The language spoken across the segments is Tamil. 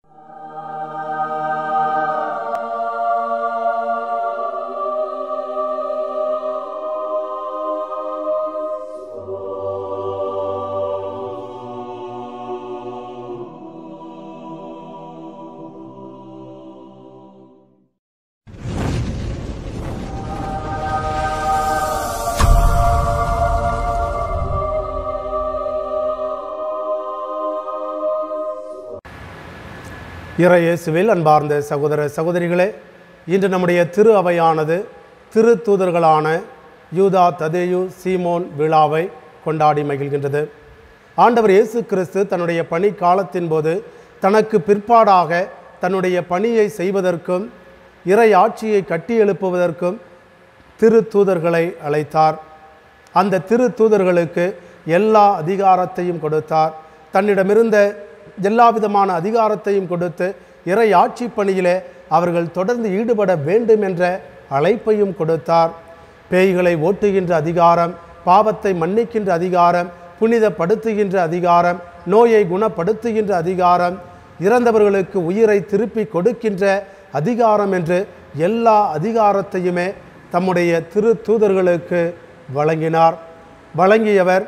இறையேசுவில் அன்பார்ந்த சகோதர சகோதரிகளே இன்று நம்முடைய திரு அவையானது திரு தூதர்களான யூதா ததேயு சீமோன் விழாவை கொண்டாடி மகிழ்கின்றது ஆண்டவர் இயேசு கிறிஸ்து தன்னுடைய பணி காலத்தின் போது தனக்கு பிற்பாடாக தன்னுடைய பணியை செய்வதற்கும் இறை ஆட்சியை கட்டி எழுப்புவதற்கும் திரு தூதர்களை அழைத்தார் அந்த திரு தூதர்களுக்கு எல்லா அதிகாரத்தையும் கொடுத்தார் தன்னிடமிருந்த எல்லா விதமான அதிகாரத்தையும் கொடுத்து இறை ஆட்சி பணியிலே அவர்கள் தொடர்ந்து ஈடுபட வேண்டும் என்ற அழைப்பையும் கொடுத்தார் பேய்களை ஓட்டுகின்ற அதிகாரம் பாவத்தை மன்னிக்கின்ற அதிகாரம் புனிதப்படுத்துகின்ற அதிகாரம் நோயை குணப்படுத்துகின்ற அதிகாரம் இறந்தவர்களுக்கு உயிரை திருப்பி கொடுக்கின்ற அதிகாரம் என்று எல்லா அதிகாரத்தையுமே தம்முடைய திரு தூதர்களுக்கு வழங்கினார் வழங்கியவர்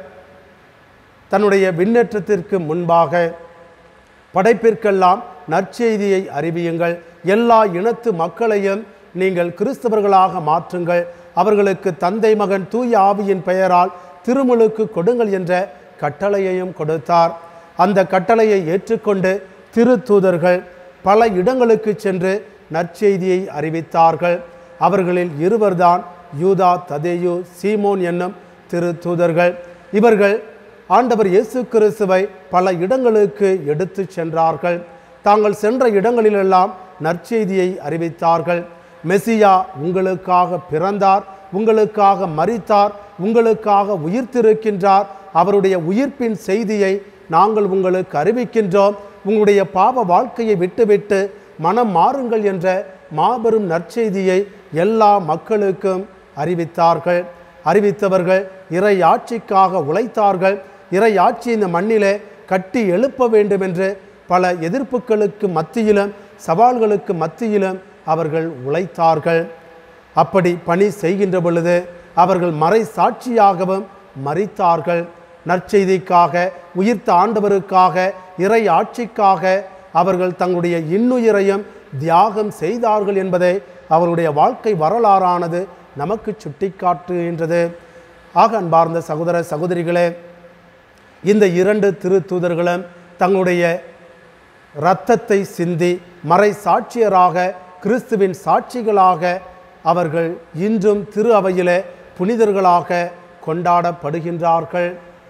தன்னுடைய விண்ணேற்றத்திற்கு முன்பாக படைப்பிற்கெல்லாம் நற்செய்தியை அறிவியுங்கள் எல்லா இனத்து மக்களையும் நீங்கள் கிறிஸ்தவர்களாக மாற்றுங்கள் அவர்களுக்கு தந்தை மகன் தூய ஆவியின் பெயரால் திருமுழுக்கு கொடுங்கள் என்ற கட்டளையையும் கொடுத்தார் அந்த கட்டளையை ஏற்றுக்கொண்டு திருத்தூதர்கள் பல இடங்களுக்கு சென்று நற்செய்தியை அறிவித்தார்கள் அவர்களில் இருவர்தான் யூதா ததேயு சீமோன் என்னும் திருத்தூதர்கள் இவர்கள் ஆண்டவர் இயேசு கிறிஸ்துவை பல இடங்களுக்கு எடுத்து சென்றார்கள் தாங்கள் சென்ற இடங்களிலெல்லாம் நற்செய்தியை அறிவித்தார்கள் மெசியா உங்களுக்காக பிறந்தார் உங்களுக்காக மரித்தார் உங்களுக்காக உயிர்த்திருக்கின்றார் அவருடைய உயிர்ப்பின் செய்தியை நாங்கள் உங்களுக்கு அறிவிக்கின்றோம் உங்களுடைய பாவ வாழ்க்கையை விட்டுவிட்டு மனம் மாறுங்கள் என்ற மாபெரும் நற்செய்தியை எல்லா மக்களுக்கும் அறிவித்தார்கள் அறிவித்தவர்கள் இறை ஆட்சிக்காக உழைத்தார்கள் இறை ஆட்சி இந்த மண்ணிலே கட்டி எழுப்ப வேண்டும் என்று பல எதிர்ப்புகளுக்கு மத்தியிலும் சவால்களுக்கு மத்தியிலும் அவர்கள் உழைத்தார்கள் அப்படி பணி செய்கின்ற பொழுது அவர்கள் மறை சாட்சியாகவும் மறித்தார்கள் நற்செய்திக்காக உயிர்த்த ஆண்டவருக்காக இறை ஆட்சிக்காக அவர்கள் தங்களுடைய இன்னுயிரையும் தியாகம் செய்தார்கள் என்பதை அவருடைய வாழ்க்கை வரலாறானது நமக்கு சுட்டிக்காட்டுகின்றது ஆக அன்பார்ந்த சகோதர சகோதரிகளே இந்த இரண்டு திரு தூதர்களும் தங்களுடைய இரத்தத்தை சிந்தி மறை சாட்சியராக கிறிஸ்துவின் சாட்சிகளாக அவர்கள் இன்றும் திரு அவையிலே புனிதர்களாக கொண்டாடப்படுகின்றார்கள்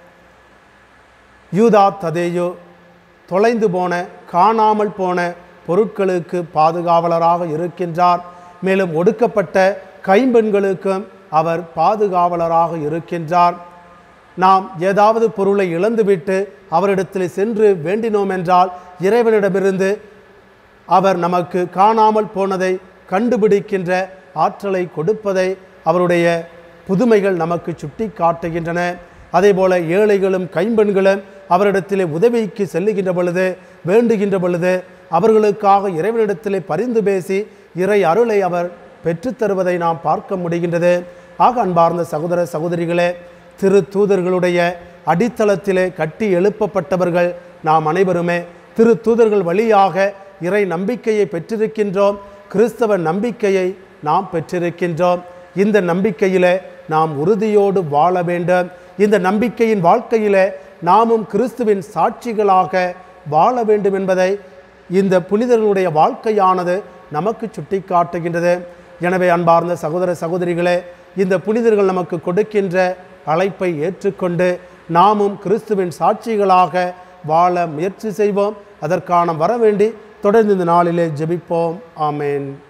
யூதா ததேயு தொலைந்து போன காணாமல் போன பொருட்களுக்கு பாதுகாவலராக இருக்கின்றார் மேலும் ஒடுக்கப்பட்ட கைம்பெண்களுக்கும் அவர் பாதுகாவலராக இருக்கின்றார் நாம் ஏதாவது பொருளை இழந்துவிட்டு அவரிடத்தில் சென்று வேண்டினோம் என்றால் இறைவனிடமிருந்து அவர் நமக்கு காணாமல் போனதை கண்டுபிடிக்கின்ற ஆற்றலை கொடுப்பதை அவருடைய புதுமைகள் நமக்கு சுட்டி காட்டுகின்றன அதேபோல ஏழைகளும் கைம்பெண்களும் அவரிடத்திலே உதவிக்கு செல்லுகின்ற பொழுது வேண்டுகின்ற பொழுது அவர்களுக்காக இறைவனிடத்திலே பரிந்து பேசி இறை அருளை அவர் பெற்றுத்தருவதை நாம் பார்க்க முடிகின்றது ஆக அன்பார்ந்த சகோதர சகோதரிகளே திரு தூதர்களுடைய அடித்தளத்திலே கட்டி எழுப்பப்பட்டவர்கள் நாம் அனைவருமே திரு தூதர்கள் வழியாக இறை நம்பிக்கையை பெற்றிருக்கின்றோம் கிறிஸ்தவ நம்பிக்கையை நாம் பெற்றிருக்கின்றோம் இந்த நம்பிக்கையிலே நாம் உறுதியோடு வாழ வேண்டும் இந்த நம்பிக்கையின் வாழ்க்கையிலே நாமும் கிறிஸ்துவின் சாட்சிகளாக வாழ வேண்டும் என்பதை இந்த புனிதர்களுடைய வாழ்க்கையானது நமக்கு சுட்டி காட்டுகின்றது எனவே அன்பார்ந்த சகோதர சகோதரிகளே இந்த புனிதர்கள் நமக்கு கொடுக்கின்ற அழைப்பை ஏற்றுக்கொண்டு நாமும் கிறிஸ்துவின் சாட்சிகளாக வாழ முயற்சி செய்வோம் அதற்கான வர வேண்டி தொடர்ந்து இந்த நாளிலே ஜெபிப்போம் ஆமேன்